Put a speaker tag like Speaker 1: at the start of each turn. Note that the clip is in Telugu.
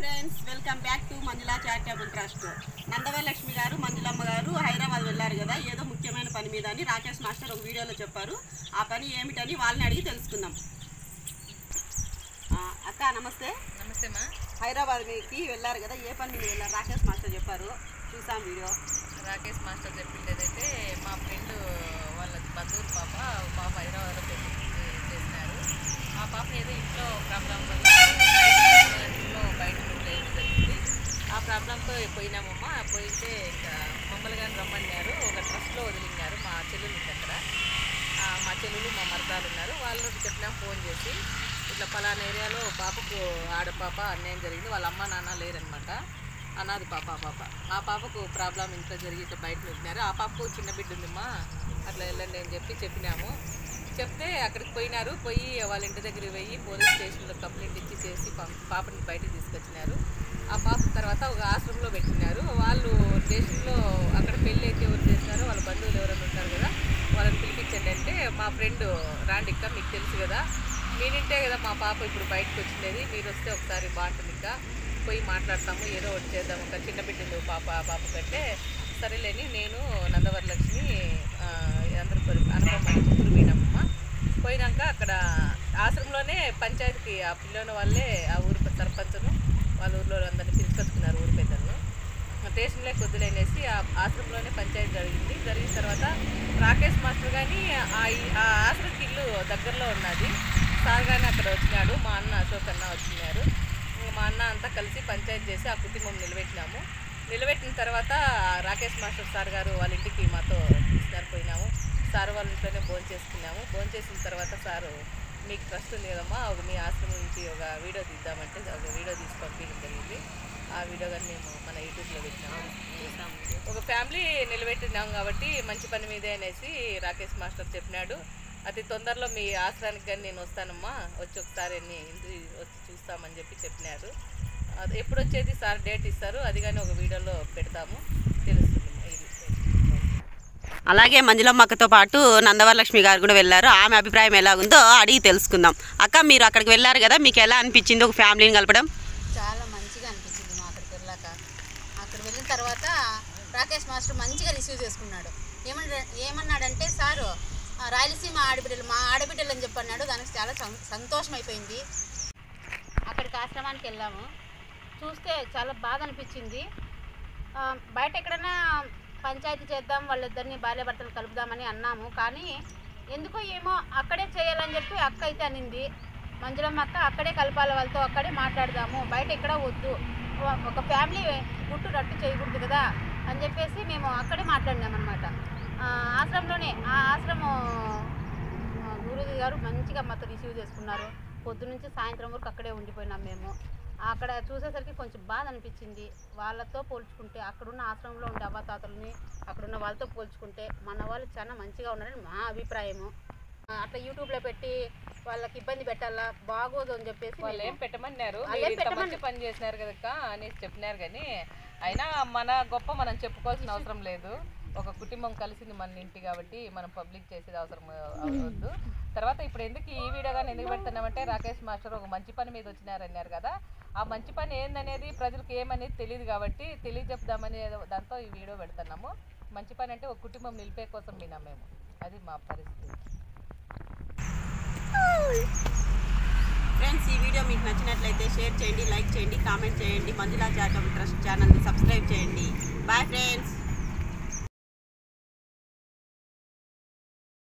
Speaker 1: friends welcome back to Manjula charitable trust నందవే లక్ష్మి గారు మంజులమ్మ గారు హైదరాబాద్ వెళ్ళారు కదా ఏదో ముఖ్యమైన పని మీద అని రాకేష్ మాస్టర్ ఒక వీడియోలో చెప్పారు ఆ పని ఏమిటని వాళ్ళని అడిగి తెలుసుకుందాం ఆ, అక్క నమస్తే
Speaker 2: నమస్తే మా
Speaker 1: హైదరాబాద్కి వెళ్ళారు కదా ఏ పని మీద వెళ్ళారు రాకేష్ మాస్టర్ చెప్పారు చూసాం వీడియో
Speaker 2: రాకేష్ మాస్టర్ చెప్పిండేదైతే మా ఫ్రెండ్ వాళ్ళ బంధువుల పాప పాప హైదరాబాద్లో పెళ్లి చేసినారు ఆ పాప ఏదో ఇంట్లో ప్రాబ్లం వల్ల ఇంట్లో బయట ఉండేది జరిగింది ఆ ప్రాబ్లంతో పోయినామమ్మా పోయితే ఇంకా మమ్మల్ని కానీ రమ్మన్నారు ఒక ట్రస్ట్లో వదిలినారు మా చెల్లెలు ఉంది అక్కడ ఆ, మా చెల్లెలు మా మరదాలు ఉన్నారు వాళ్ళు చెప్పినా ఫోన్ చేసి ఇట్లా పలానా ఏరియాలో పాపకు ఆడపాప అన్యాయం జరిగింది వాళ్ళ అమ్మ నాన్న లేరనమాట అనాది పాప ఆ పాప ఆ పాపకు ప్రాబ్లం ఇంట్లో జరిగి ఇట్లా బయట పెట్టినారు ఆ పాపకు చిన్న బిడ్డ ఉందమ్మా అట్లా వెళ్ళండి అని చెప్పి చెప్పినాము చెప్తే అక్కడికి పోయినారు పోయి వాళ్ళ ఇంటి దగ్గరికి పోయి పోలీస్ స్టేషన్లో కంప్లైంట్ ఇచ్చి చేసి పం- పాపని బయటకు తీసుకొచ్చినారు ఆ పాప తర్వాత ఒక ఆశ్రమంలో పెట్టినారు వాళ్ళు స్టేషన్లో అక్కడ పెళ్ళి అయితే ఎవరు చేసినారో వాళ్ళ బంధువులు ఎవరైనా ఉంటారు కదా వాళ్ళని పిలిపించండి అంటే మా ఫ్రెండ్ రాండిక్క మీకు తెలుసు కదా మీరింటే కదా మా పాప ఇప్పుడు బయటకు వచ్చిండేది మీరు వస్తే ఒకసారి బాగుంటుంది ఇంకా పోయి మాట్లాడతాము ఏదో ఒకటి చేద్దాం ఒక చిన్న బిడ్డలు పాప పాప కంటే సరేలేని నేను నందవరలక్ష్మి ఆ, అందరూ పరి- అనుభవం ముగ్గురు పోయినామమ్మ పోయినాక అక్కడ ఆశ్రమంలోనే పంచాయతీకి ఆ పిల్లోని వాళ్ళే ఆ ఊరు సర్పంచ్ను వాళ్ళ ఊర్లో అందరిని పిలుచుకొచ్చుకున్నారు ఊరు పెద్దలను స్టేషన్లే కొద్దులనేసి ఆ ఆశ్రమంలోనే పంచాయతీ జరిగింది జరిగిన తర్వాత రాకేష్ మాస్టర్ కానీ ఆ ఈ- ఆ ఆశ్రమకి ఇల్లు దగ్గరలో ఉన్నది సార్ కానీ అక్కడ వచ్చినాడు మా అన్న అశోక్ అన్న వచ్చినారు ఇంకా మా అన్న అంతా కలిసి పంచాయతీ చేసి ఆ కుటుంబం నిలబెట్టినాము నిలబెట్టిన తర్వాత రాకేష్ మాస్టర్ సార్ గారు వాళ్ళ ఇంటికి మాతో తీసుకుని పోయినాము సార్ వాళ్ళ ఇంట్లోనే భోజనం చేసుకున్నాము భోజనం చేసిన తర్వాత సారు మీకు ట్రస్ట్ ఉంది కదమ్మా ఒక మీ ఆశ్రమం నుంచి ఒక వీడియో తీద్దామంటే ఒక వీడియో తీసి పంపించడం జరిగింది ఆ వీడియో కానీ మేము మన యూట్యూబ్లో పెట్టినాము ఒక ఫ్యామిలీ నిలబెట్టినాం కాబట్టి మంచి పని మీదే అనేసి రాకేష్ మాస్టర్ చెప్పినాడు అతి తొందరలో మీ ఆశ్రమానికి కానీ నేను వస్తానమ్మా వచ్చి ఒకసారి అన్ని ఇంటి వచ్చి చూస్తామని చెప్పి చెప్పినారు అది ఎప్పుడు వచ్చేది సార్ డేట్ ఇస్తారు అది కానీ ఒక వీడియోలో పెడతాము తెలుస్తుంది ఇది
Speaker 1: అలాగే మంజులమ్మ అక్కతో పాటు నందవరలక్ష్మి గారు కూడా వెళ్ళారు ఆమె అభిప్రాయం ఎలాగుందో అడిగి తెలుసుకుందాం అక్క మీరు అక్కడికి వెళ్ళారు కదా మీకు ఎలా అనిపించింది ఒక ఫ్యామిలీని కలపడం
Speaker 3: చాలా మంచిగా అనిపించింది మా అక్కడికి వెళ్ళాక అక్కడ వెళ్ళిన తర్వాత రాకేష్ మాస్టర్ మంచిగా రిసీవ్ చేసుకున్నాడు ఏమన్నా ఏమన్నాడంటే సారు ఆ, రాయలసీమ ఆడబిడ్డలు మా ఆడబిడ్డలు అని చెప్పన్నాడు దానికి చాలా సం- సంతోషం అయిపోయింది అక్కడికి ఆశ్రమానికి వెళ్ళాము చూస్తే చాలా బాధ అనిపించింది ఆ, బయట ఎక్కడైనా పంచాయతీ చేద్దాం వాళ్ళిద్దరిని భార్య భర్తలు కలుపుదామని అన్నాము కానీ ఎందుకో ఏమో అక్కడే చేయాలని చెప్పి అక్క అయితే అనింది మంజులమ్మ అక్క అక్కడే కలపాలి వాళ్ళతో అక్కడే మాట్లాడదాము బయట ఎక్కడ వద్దు ఒక- ఒక ఫ్యామిలీ గుట్టు రట్టు చేయకూడదు కదా అని చెప్పేసి మేము అక్కడే మాట్లాడినాం అనమాట ఆశ్రమంలోనే ఆ ఆశ్రమం ఆ, గురుజీ గారు మంచిగా మాతో రిసీవ్ చేసుకున్నారు పొద్దు నుంచి సాయంత్రం వరకు అక్కడే ఉండిపోయినాం మేము అక్కడ చూసేసరికి కొంచెం బాధ అనిపించింది వాళ్ళతో పోల్చుకుంటే అక్కడున్న ఆశ్రమంలో ఉండే అవ్వతాతలని అక్కడున్న వాళ్ళతో పోల్చుకుంటే మన వాళ్ళు చాలా మంచిగా ఉన్నారని మా అభిప్రాయము ఆ, అట్లా యూట్యూబ్లో పెట్టి వాళ్ళకి ఇబ్బంది పెట్టాలా బాగోదు అని చెప్పేసి
Speaker 2: వాళ్ళు ఏం
Speaker 3: మేము-
Speaker 2: పెట్టమన్నారు
Speaker 3: వాళ్ళు
Speaker 2: మీరు
Speaker 3: ఏం
Speaker 2: ఇంత మంచి
Speaker 3: పెట్టమని-
Speaker 2: పని చేసినారు కదక్క అనేసి చెప్పినారు కానీ అయినా మన గొప్ప మనం చెప్పుకోవాల్సిన అవసరం లేదు ఒక కుటుంబం కలిసింది మన ఇంటి కాబట్టి మనం పబ్లిక్ చేసేది అవసరం అవద్దు తర్వాత ఇప్పుడు ఎందుకు ఈ వీడియో కానీ ఎందుకు పెడుతున్నామంటే రాకేష్ మాస్టర్ ఒక మంచి పని మీద వచ్చినారన్నారు కదా ఆ మంచి పని ఏందనేది ప్రజలకు ఏమనేది తెలియదు కాబట్టి తెలియజెప్దామని దాంతో ఈ వీడియో పెడుతున్నాము మంచి పని అంటే ఒక కుటుంబం నిలిపే కోసం విన్నాం మేము అది మా పరిస్థితి
Speaker 1: ఫ్రెండ్స్ ఈ వీడియో మీకు నచ్చినట్లయితే షేర్ చేయండి లైక్ చేయండి కామెంట్ చేయండి మంజులా చారిటబుల్ ట్రస్ట్ ఛానల్ని సబ్స్క్రైబ్ చేయండి బాయ్ ఫ్రెండ్స్